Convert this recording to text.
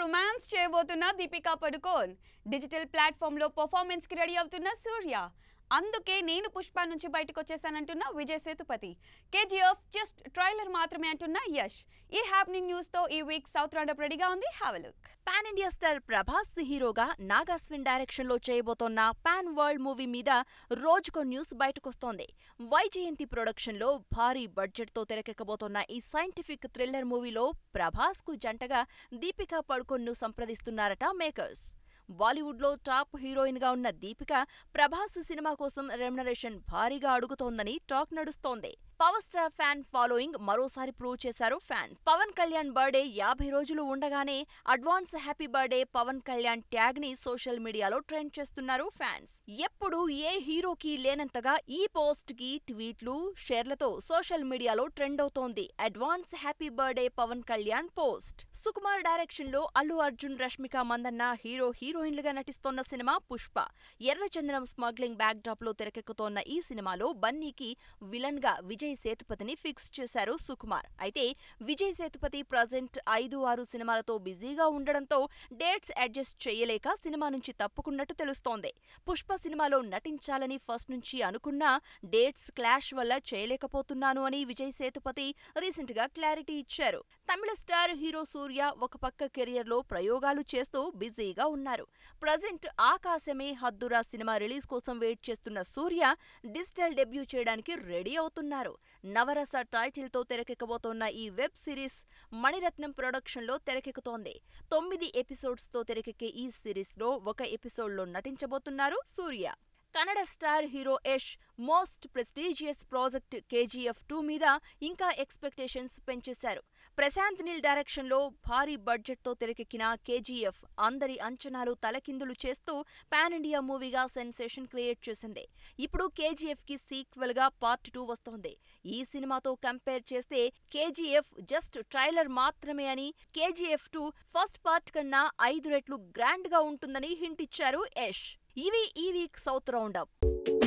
romance చేయబోతున్న Deepika Padukone digital platform లో performance కి రెడీ అవుతున్న సూర్య అందుకే నేను పుష్ప నుంచి బయటకు వచ్చేసానంటున్న Vijay Sethupathi KGF just trailer మాత్రమే అంటున్న యష్ ఈ హ్యాపెనింగ్ న్యూస్ తో ఈ వీక్ సౌత్ రౌండప్ రెడీగా ఉంది have look pan India star Prabhas హీరోగా నాగాస్విన్ డైరెక్షన్ లో చేయబోతోన్న పాన్ వరల్డ్ మూవీ మీద రోజుకో న్యూస్ బయటకొస్తోంది వైజయంతి ప్రొడక్షన్ లో భారీ బడ్జెట్ తో తెరకెక్కబోతోన్న ఈ సైంటిఫిక్ థ్రిల్లర్ మూవీలో ప్రభాస్ కు జంటగా దీపికా పడుకొన్ ను సంప్రదిస్తున్నారట మేకర్స్ బాలీవుడ్ లో టాప్ హీరోయిన్ గా ఉన్న దీపిక ప్రభాస్ సినిమా కోసం రెమ్యునరేషన్ భారీగా అడుగుతోందని టాక్ నడుస్తోంది పవర్ స్టార్ ఫ్యాన్ ఫాలోయింగ్ మరోసారి ప్రూవ్ చేశారు ఫ్యాన్స్ పవన్ కళ్యాణ్ బర్త్డే యాభై రోజులు ఉండగానే advance happy birthday Pawan Kalyan tag ని సోషల్ మీడియాలో ట్రెండ్ చేస్తున్నారు ఫ్యాన్స్ ఎప్పుడు ఏ హీరోకి లేనంతగా ఈ పోస్ట్ కి ట్వీట్లు షేర్లతో సోషల్ మీడియాలో ట్రెండ్ అవుతోంది advance happy birthday Pawan Kalyan post Sukumar direction లో అల్లు అర్జున్ రష్మిక మందన్న హీరో హీరోయిన్లుగా నటిస్తోన్న సినిమా పుష్ప ఎర్రచందనం స్మగ్లింగ్ బ్యాక్ డ్రాప్ లో తెరకెక్కుతోన్న ఈ సినిమాలో బన్నీకి విలన్ గా విజయ్ సేతుపతిని ఫిక్స్ చేశారు సుకుమార్ అయితే విజయ్ సేతుపతి ప్రజెంట్ ఐదు ఆరు సినిమాలతో బిజీగా ఉండడంతో డేట్స్ అడ్జస్ట్ చేయలేక సినిమా నుంచి తప్పుకున్నట్టు తెలుస్తోంది పుష్ప సినిమాలో నటించాలని ఫస్ట్ నుంచి అనుకున్నా డేట్స్ క్లాష్ వల్ల చేయలేకపోతున్నాను అని విజయ్ సేతుపతి రీసెంట్ గా క్లారిటీ ఇచ్చారు తమిళ స్టార్ హీరో సూర్య ఒక పక్క కెరియర్ లో ప్రయోగాలు చేస్తూ బిజీగా ఉన్నారు ప్రజెంట్ ఆకాశమే హద్దురా సినిమా రిలీజ్ కోసం వెయిట్ చేస్తున్న సూర్య డిజిటల్ డెబ్యూ చేయడానికి రెడీ అవుతున్నారు నవరస టైటిల్ తో తెరకెక్కబోతోన్న ఈ వెబ్ సిరీస్ మణిరత్నం ప్రొడక్షన్ లో తెరకెక్కుతోంది తొమ్మిది ఎపిసోడ్స్ తో తెరకెక్కే ఈ సిరీస్ లో ఒక ఎపిసోడ్ లో నటించబోతున్నారు Surya Kannada star hero Yash most prestigious project KGF two మీద ఇంకా ఎక్స్పెక్టేషన్స్ పెంచేశారు ప్రశాంత్ నీల్ డైరెక్షన్ లో భారీ బడ్జెట్ తో తెరకెక్కిన కేజీఎఫ్ అందరి అంచనాలు తలకిందులు చేస్తూ పాన్ ఇండియా మూవీగా సెన్సేషన్ క్రియేట్ చేసింది ఇప్పుడు కేజీఎఫ్ కి సీక్వెల్ గా పార్ట్ టూ వస్తోంది ఈ సినిమాతో కంపేర్ చేస్తే కేజీఎఫ్ జస్ట్ ట్రైలర్ మాత్రమే అని కేజీఎఫ్ టూ ఫస్ట్ పార్ట్ కన్నా ఐదు రెట్లు గ్రాండ్ గా ఉంటుందని హింట్ ఇచ్చారు యష్ ఇవి ఈ వీక్ సౌత్ రౌండప్